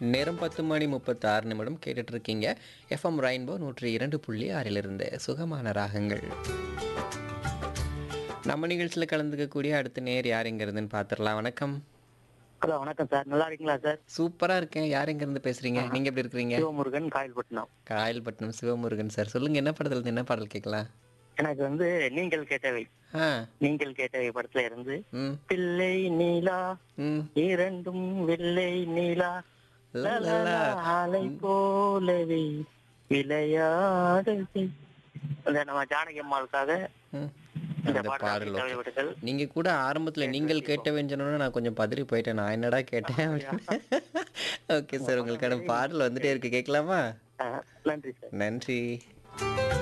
நேரம் பத்து மணி முப்பத்தாறு நிமிடம் கேட்டுட்டு இருக்கீங்க எஃப்எம் ரெயின்போ நூற்றி இரண்டு புள்ளி ஆறிலிருந்து சுகமான ராகங்கள் நம்ம நிகழ்ச்சியில் கலந்துக்கக்கூடிய அடுத்த நேர் யாருங்கிறதுன்னு பார்த்துடலாம் வணக்கம் ஹலோ வணக்கம் சார் நல்லா இருக்கீங்களா சார் சூப்பராக இருக்கேன் யார் எங்கேருந்து பேசுகிறீங்க நீங்கள் எப்படி இருக்கிறீங்க சிவமுருகன் காயல்பட்டினம் காயல்பட்டினம் சிவமுருகன் சார் சொல்லுங்கள் என்ன படத்துல இருந்து என்ன பாடல் கேட்கலாம் எனக்கு வந்து நீங்கள் கேட்டவை ஆ நீங்கள் கேட்டவை படத்துல இருந்து ம் பிள்ளை நீலா ம் இரண்டும் வெள்ளை நீலா லா, லா, லா. அலை போலவே விளையாடுது இந்த நம்ம ஜானகி அம்மாளுக்காக ம். இந்த அந்த பாடல் பாடல் கவிதை விடுதல் நீங்க கூட ஆரம்பத்துல நீங்கள் கேட்ட வேஞ்சனோன்னு நான் கொஞ்சம் பதறி போயிட்டேன் நான் என்னடா கேட்டேன் ஓகே சார் உங்களுக்கான பாடல் வந்துட்டே இருக்கு கேட்கலாமா நன்றி சார் நன்றி